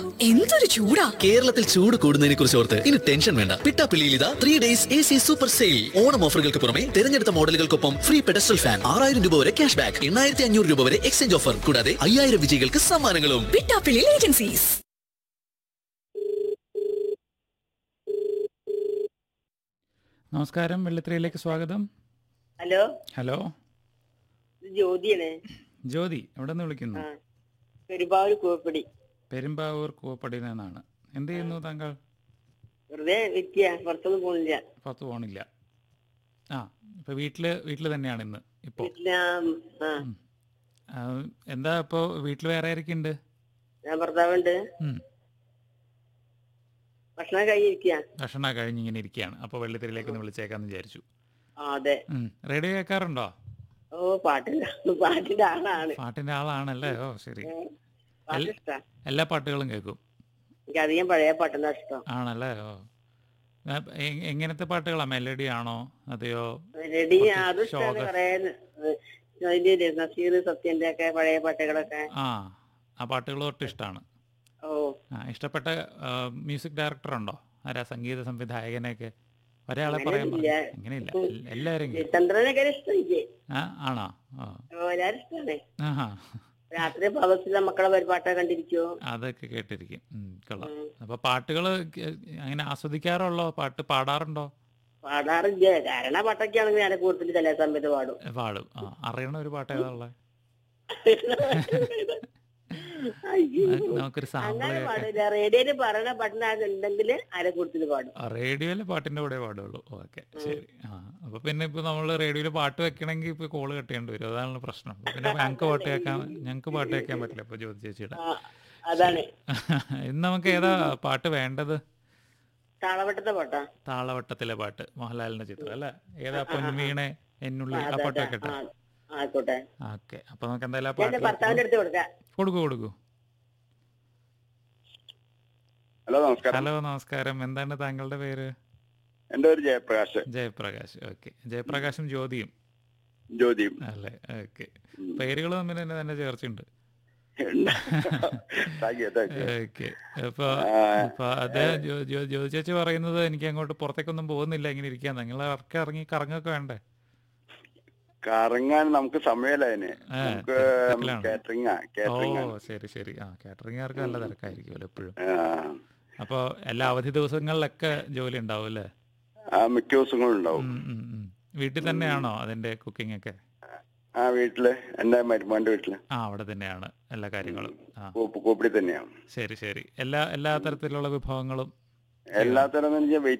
എന്തൊരു ചൂടാ കേരളത്തിൽ ചൂട് കൂടുന്നതിനെ കുറിച്ച് ഓർത്ത് ഇനി ടെൻഷൻ വേണ്ട പിട്ടാപ്പിള്ളിയിൽ ഇതാ three days A C super sale Onam ഓഫറുകൾക്ക് പുറമെ തിരഞ്ഞെടുത്ത മോഡലുകൾക്കൊപ്പം ഫ്രീ പെഡസ്റ്റൽ ഫാൻ ആറായിരം രൂപ വരെ ക്യാഷ് ബാക്ക് എണ്ണായിരത്തി അഞ്ഞൂറ് രൂപ വരെ എക്സ്ചേഞ്ച് ഓഫർ കൂടാതെ അയ്യായിരം വിജയികൾക്ക് സമ്മാനങ്ങളും പിട്ടാപ്പിള്ളി ഏജൻസീസ് നമസ്കാരം വെള്ളിത്തിരയിലേക്ക് സ്വാഗതം ഹലോ ഹലോ ഇത് ജ്യോതിയാണ് ജ്യോതി എവിടെ നിന്ന് വിളിക്കുന്നു ആ പെരുമ്പാവൂർ കൂവപ്പടി പെരുമ്പാവൂർ കൂവപ്പടിയിൽ നിന്നാണ് എന്ത് ചെയ്യുന്നു താങ്കൾ വെറുതെ നിൽക്കുക പുറത്തൊന്നും പോണില്ല പുറത്ത് പോണില്ല ആ ഇപ്പൊ വീട്ടില് വീട്ടില് തന്നെയാണ് ഇന്ന് ഇപ്പോ വീട്ടില് ആ ആ, ആ, എന്താ ഇപ്പോ വീട്ടിൽ വേറെ ആരൊക്കെ ഉണ്ട് ഞാൻ ഭർത്താവുണ്ട് ഉം. ഭക്ഷണം കഴിഞ്ഞിരിക്കുക ഭക്ഷണം കഴിഞ്ഞ് ഇങ്ങനെ ഇരിക്കുകയാണ് അപ്പൊ വെള്ളിത്തിരയിലേക്ക് ഒന്ന് വിളിച്ചേക്കാന്ന് വിചാരിച്ചു ആ അതെ ഉം. റേഡിയോ കേൾക്കാറുണ്ടോ ഓ പാട്ടിന്റെ പാട്ടിന്റെ ആളാണ് പാട്ടിന്റെ ആളാണല്ലേ ഓ ശരി ഏ, പാട്ട് ഇഷ്ടാ എല്ലാ പാട്ടുകളും കേൾക്കും എനിക്ക് അധികം പഴയ പാട്ടെന്നാ ഇഷ്ടം ആണല്ലേ ഓ ആ, എ- എങ്ങനത്തെ പാട്ടുകളാ മെലഡി ആണോ അതെയോ റെഡി കുറച്ച് അതും ഇഷ്ടമാണ് ശോക. കൊറേ ഇതിന്റെ നസീർ സത്യന്റെ ഒക്കെ പഴയ പാട്ടുകളൊക്കെ ആ ആ പാട്ടുകൾ തൊട്ട് ഇഷ്ടമാണ് ഓ ആ ഇഷ്ടപ്പെട്ട മ്യൂസിക് ഡയറക്ടർ ഉണ്ടോ ആരാ സംഗീത സംവിധായകനെയൊക്കെ ഒരാളെ പറയാൻ അങ്ങനെയൊന്നുമില്ല. പറഞ്ഞു അങ്ങനെയില്ല എൽ- എല്ലാവരും കേൾക്കും. ചന്ദ്രനൊക്കെ ഇഷ്ടം എനിക്ക് ആ ആണോ ആ ഓ എല്ലാരും ഇഷ്ടമാണ് ആഹാ രാത്രി പവസിലെ മക്കളെ പരിപാട്ടൊക്കെ കണ്ടിരിക്കുവോ അതൊക്കെ കേട്ടിരിക്കും ഉം, കൊള്ളാം ഉം. അപ്പൊ പാട്ടുകൾ അങ്ങനെ ആസ്വദിക്കാറുള്ളോ പാട്ട് പാടാറുണ്ടോ പാടാറില്ല കാരണം പാട്ടൊക്കെ ആണെങ്കിൽ ഞാൻ കൂടുതൽ ചില സമയത്ത് പാടും ഏ, പാടും ആ അറിയണ ഒരു പാട്ട് ഏതാ ഉള്ളത് അയ്യോ. നമുക്കൊരു സാമ്പിൾ അങ്ങനെ കേൾക്കാം പാടില്ല റേഡിയോയില് പറയണ പാട്ടിനകത്ത് ഉണ്ടെങ്കിൽ ആരെ കൂടുതൽ പാടും റേഡിയോയിലെ പാട്ടിന്റെ കൂടെ പാടുള്ളൂ ഓക്കെ ശരി ആ അപ്പൊ പിന്നെ ഇപ്പൊ നമ്മള് റേഡിയോയില് പാട്ട് വെക്കണമെങ്കിൽ ഇപ്പൊ കോള് കെട്ടേണ്ടി വരും അതാണ് പ്രശ്നം അപ്പൊ പിന്നെ ഞങ്ങക്ക് പാട്ട് കേൾക്കാൻ ഞങ്ങക്ക് പാട്ട് കേൾക്കാൻ പറ്റില്ല ഇപ്പൊ ജ്യോതി ചേച്ചിയുടെ ആ, അതാണ് ഇന്ന് നമുക്ക് ഏതാ പാട്ട് വേണ്ടത് താളവട്ടത്തെ പാട്ടാ താളവട്ടത്തിലെ പാട്ട് മോഹൻലാലിന്റെ ചിത്രം അല്ലെ ഏതാ പൊൻവീണെ എന്നുള്ളി ആ പാട്ട് വെക്കട്ടെ ആ, ആയിക്കോട്ടെ ഓക്കെ അപ്പൊ നമുക്ക് എന്തായാലും ആ ഞാൻ എന്റെ പാട്ട് ഭർത്താവിന്റെ അടുത്ത് കൊടുക്കാം കൊടുക്കൂ കൊടുക്കൂ ഹലോ നമസ്കാരം ഹലോ നമസ്കാരം എന്താണ് താങ്കളുടെ പേര് എന്റെ പേര് ജയപ്രകാശ് ജയപ്രകാശ് ഓക്കെ ജയപ്രകാശും ജ്യോതിയും ജ്യോതിയും അല്ലേ ഓക്കെ പേരുകൾ തമ്മിൽ തന്നെ തന്നെ ചേർച്ചയുണ്ട് thank you thank you okay അപ്പൊ അപ്പൊ അത് ജോ- ജോ- ജ്യോതി ചേച്ചി പറയുന്നത് എനിക്ക് അങ്ങോട്ട് പുറത്തേക്കൊന്നും പോകുന്നില്ല ഇങ്ങനെ ഇരിക്കാൻ നിങ്ങൾ ഇറക്കി ഇറങ്ങി കറങ്ങൊക്കെ വേണ്ടേ കറങ്ങാൻ നമുക്ക് സമയമല്ല അതിന് ആ, നമുക്ക് തിരക്കിലാണ്. കാറ്ററിംഗാ ഓ കാറ്ററിംഗ് ശരി ശരി ആ കാറ്ററിംഗുകാർക്ക് നല്ല തിരക്കായിരിക്കുമല്ലോ എപ്പോഴും അപ്പൊ എല്ലാ അവധി ദിവസങ്ങളിലൊക്കെ ജോലി ഉണ്ടാവും അല്ലേ മിക്ക ദിവസങ്ങളും ഉണ്ടാവും ഉം, ഉം, ഉം. വീട്ടിൽ തന്നെയാണോ അതിന്റെ കുക്കിംഗ് ഒക്കെ ആ വീട്ടില് എന്റെ മരുമോന്റെ വീട്ടില് ആ അവിടെ തന്നെയാണ് എല്ലാ കാര്യങ്ങളും ആ കൂപ്പ്- കൂപ്പിടി തന്നെയാണ് ശരി ശരി എല്ലാ എല്ലാ തരത്തിലുള്ള വിഭവങ്ങളും എല്ലാത്തരം